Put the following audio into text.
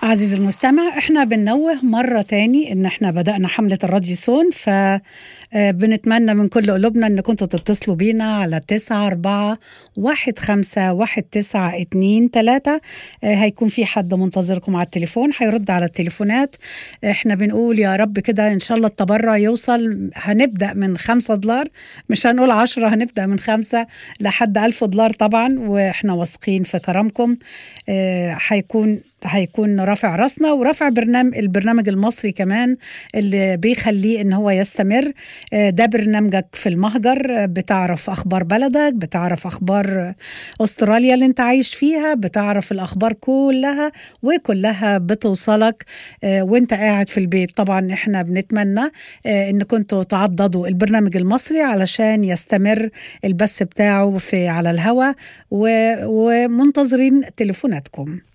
عزيزي المستمع احنا بننوه مرة تاني ان احنا بدأنا حملة الراديسون ف بنتمنى من كل قلوبنا ان كنتوا تتصلوا بينا على تسعة أربعة واحد خمسة واحد تسعة اتنين تلاتة هيكون في حد منتظركم على التليفون هيرد على التليفونات احنا بنقول يا رب كده ان شاء الله التبرع يوصل هنبدأ من خمسة دولار مش هنقول عشرة هنبدأ من خمسة لحد ألف دولار طبعا واحنا واثقين في كرمكم هيكون هيكون رافع راسنا ورافع برنامج البرنامج المصري كمان اللي بيخليه ان هو يستمر ده برنامجك في المهجر بتعرف اخبار بلدك بتعرف اخبار استراليا اللي انت عايش فيها بتعرف الاخبار كلها وكلها بتوصلك وانت قاعد في البيت طبعا احنا بنتمنى ان كنتوا تعضدوا البرنامج المصري علشان يستمر البث بتاعه في على الهواء ومنتظرين تليفوناتكم